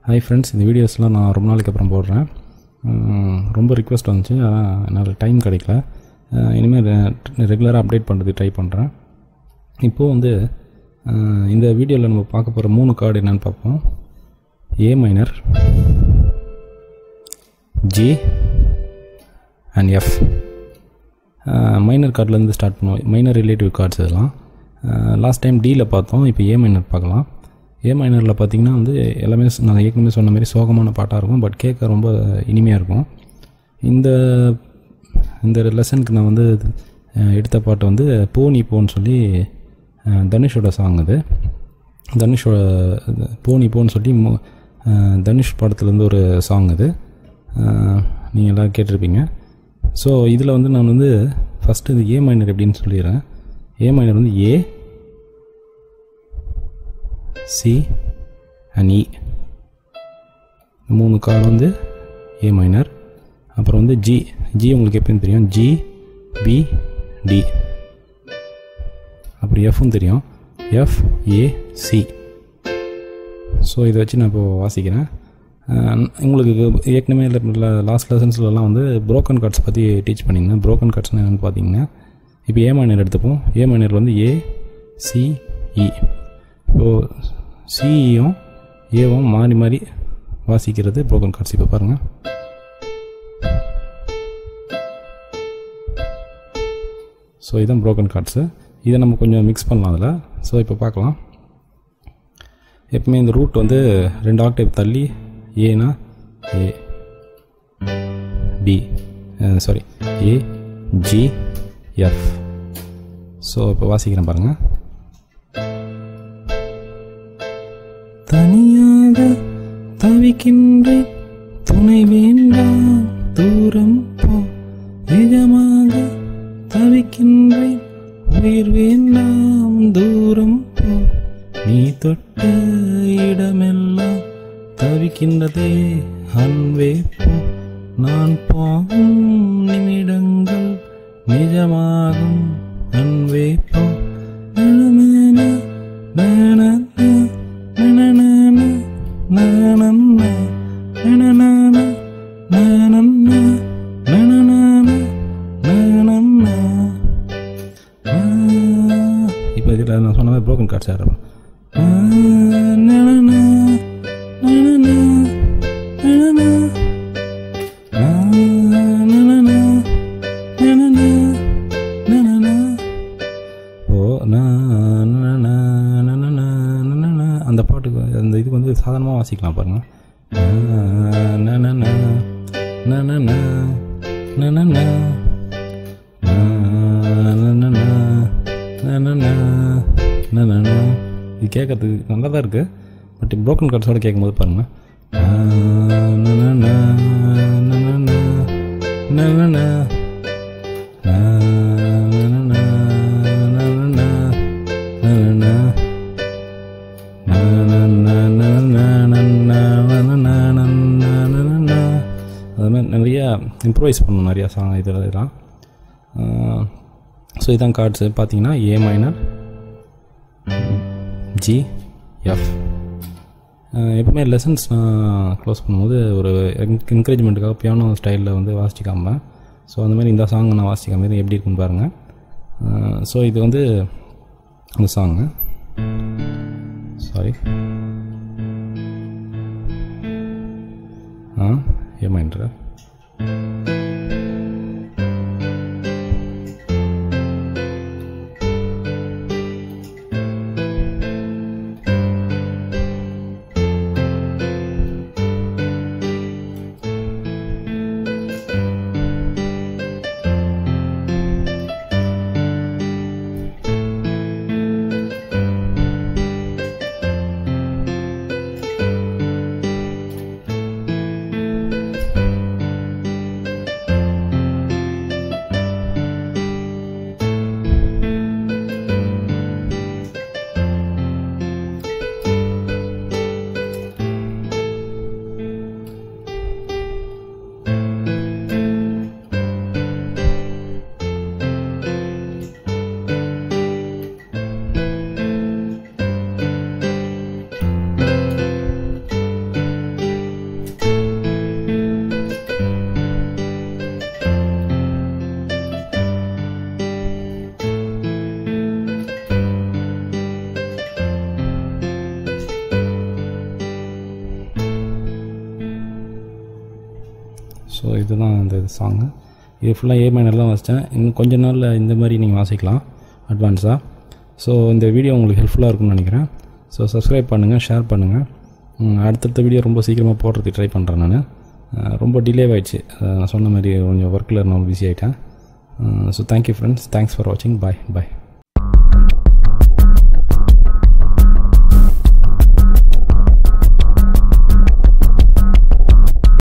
Hi friends இந்த வீடியோஸ்லாம் நான் ரொம்ப நாளைக்கு அப்புறம் போடுறேன் உம், ரொம்ப ரிக்வெஸ்ட் வந்துச்சு ஆனால் என்னால் டைம் கிடைக்கல அஹ், இனிமேல் ரெகுலராக அப்டேட் பண்ணுறதுக்கு ட்ரை பண்ணுறேன் இப்போது வந்து அஹ், இந்த வீடியோவில் நம்ம பார்க்க போகிற மூணு கார்டு என்னென்னு பார்ப்போம் A minor G and F minor கார்ட்லேருந்து ஸ்டார்ட் பண்ணுவோம் மைனர் ரிலேட்டிவ் கார்ட்ஸ் இதெல்லாம் லாஸ்ட் டைம் டியில் பார்த்தோம் இப்போ ஏ மைனர் பார்க்கலாம் ஏ மைனரில் பார்த்தீங்கன்னா வந்து எல்லாமே ஸ்- நான் ஏற்கனவே சொன்ன மாதிரி சோகமான பாட்டாக இருக்கும் பட் கேட்க ரொம்ப இனிமையாக இருக்கும் இந்த இந்த லெசனுக்கு நான் வந்து அஹ், எடுத்த பாட்டு வந்து போனி போன்னு சொல்லி அஹ், தனுஷோட சாங் அது தனுஷோட இது, போனி போன்னு சொல்லி மு- அஹ், தனுஷ் படத்துலேருந்து ஒரு சாங் அது நீங்கள் எல்லாம் கேட்டிருப்பீங்க ஸோ இதில் வந்து நான் வந்து ஃபஸ்ட்டு இது ஏ மைனர் எப்படின்னு சொல்லிடுறேன் ஏ மைனர் வந்து ஏ சி அண்ட் இ மூணு கார்டு வந்து ஏ மைனர் அப்புறம் வந்து ஜி ஜி உங்களுக்கு எப்படின்னு தெரியும் ஜி பி டி அப்புறம் எஃப்பும் தெரியும் எஃப் ஏ சி ஸோ இதை வச்சு நான் இப்போ வாசிக்கிறேன் அஹ் உங்களுக்கு ஏற்கனவே இல்லை லாஸ்ட் லெசன்ஸ்லலாம் வந்து broken கார்ட்ஸ் பற்றி டீச் பண்ணியிருந்தேன் broken கார்ட்ஸ்னால் என்னென்னு பார்த்தீங்கன்னா இப்போ ஏ மைனர் எடுத்துப்போம் ஏ மைனர் வந்து ஏ சி இ இப்போது சிஇயும் ஏவும் மாறி மாறி வாசிக்கிறது broken கார்ட்ஸ் இப்போ பாருங்கள் ஸோ இதுதான் broken கார்ட்ஸு இதை நம்ம கொஞ்சம் மிக்ஸ் பண்ணலாம் அதில் ஸோ இப்போ பார்க்கலாம் எப்பவுமே இந்த ரூட் வந்து ரெண்டு ஆக்டேவ் தள்ளி ஏனா A B sorry A G F so இப்போ வாசிக்கிறேன் பாருங்கள் தனியாக தவிக்கின்றேன் துணை வேண்டாம் தூரம் போ நிஜமாக தவிக்கின்றேன் உயிர் வேண்டாம் தூரம் போ நீ தொட்ட இடமெல்லாம் தவிக்கின்றதே அன்பே போ நான் போகும் நிமிடங்கள் நிஜமாகும் அன்பே போ நனநன, நனநன, நனநன, நனநன, நனநன, நனநன, நனநன, நனநன. ஆ, இப்போ இதில் நான் சொன்ன மாதிரி broken கார்ட்ஸ் ஆடுறேன் ஆ, நனநன, நனநன, நனநன, ஆ, நனநன, நனநன, நனநன. ஓ நா, நா, நா, நா, நா, நா, நா, நா, நா. அந்த பாட்டுக்கு அந்த இதுக்கு வந்து சாதாரணமாக வாசிக்கலாம் பாருங்க ஆ, நா, நா, நா, நா, நா, நா, நா, நா, நா. நா, நா, நா, நா, நா, நா, நா, நா, நா, நா. இது கேட்கறதுக்கு நல்லா தான் இருக்குது பட் broken கார்ட்ஸோட கேட்கும்போது பாருங்க ஆ, நா, நா, நா, நா, நா, நா, நா, நா, நா. நா, நா, நா, நா, நா, நா, நா, நா, நா, நா. நா, நா, நா, நா, நா, நா, நா, நா, நா, நா, நா, நா, நா, நா, நா. அது மாதிரி நிறையா இம்ப்ரூவைஸ் பண்ணணும் நிறையா சாங் இதில் இதெல்லாம் ஸோ இதான் கார்ட்ஸு பார்த்தீங்கன்னா ஏ மைனர் ஜி எஃப் எப்பவுமே லெசன்ஸ் நான் க்ளோஸ் பண்ணும்போது ஒரு என்கரேஜ்மெண்ட்டுக்காக பியானோ ஸ்டைலில் வந்து வாசிச்சு காமிப்பேன் ஸோ அந்த மாதிரி இந்த சாங் நான் வாசிச்சு காமிப்பேன் எப்படி இருக்குன்னு பாருங்கள் ஸோ இது வந்து அந்த சாங்கு சாரி ஆ ஏமாயின்ற இதுதான் இந்த சாங்கு இது ஃபுல்லாக ஏ மைனர் தான் வாசித்தேன் இன்னும் கொஞ்ச நாளில் இந்த மாதிரி நீங்கள் வாசிக்கலாம் அட்வான்ஸாக ஸோ இந்த வீடியோ உங்களுக்கு ஹெல்ப்ஃபுல்லாக இருக்கும்னு நினைக்கிறேன் ஸோ சப்ஸ்கிரைப் பண்ணுங்கள் ஷேர் பண்ணுங்கள் ம், அடுத்தடுத்த வீடியோ ரொம்ப சீக்கிரமாக போடுறதுக்கு ட்ரை பண்ணுறேன் நான் ரொம்ப டிலே ஆயிடுச்சு அஹ், நான் சொன்ன மாதிரி கொஞ்சம் ஒர்க்கில் நான் பிஸி ஆகிட்டேன் so thank you friends thanks for வாட்சிங் பாய் பாய்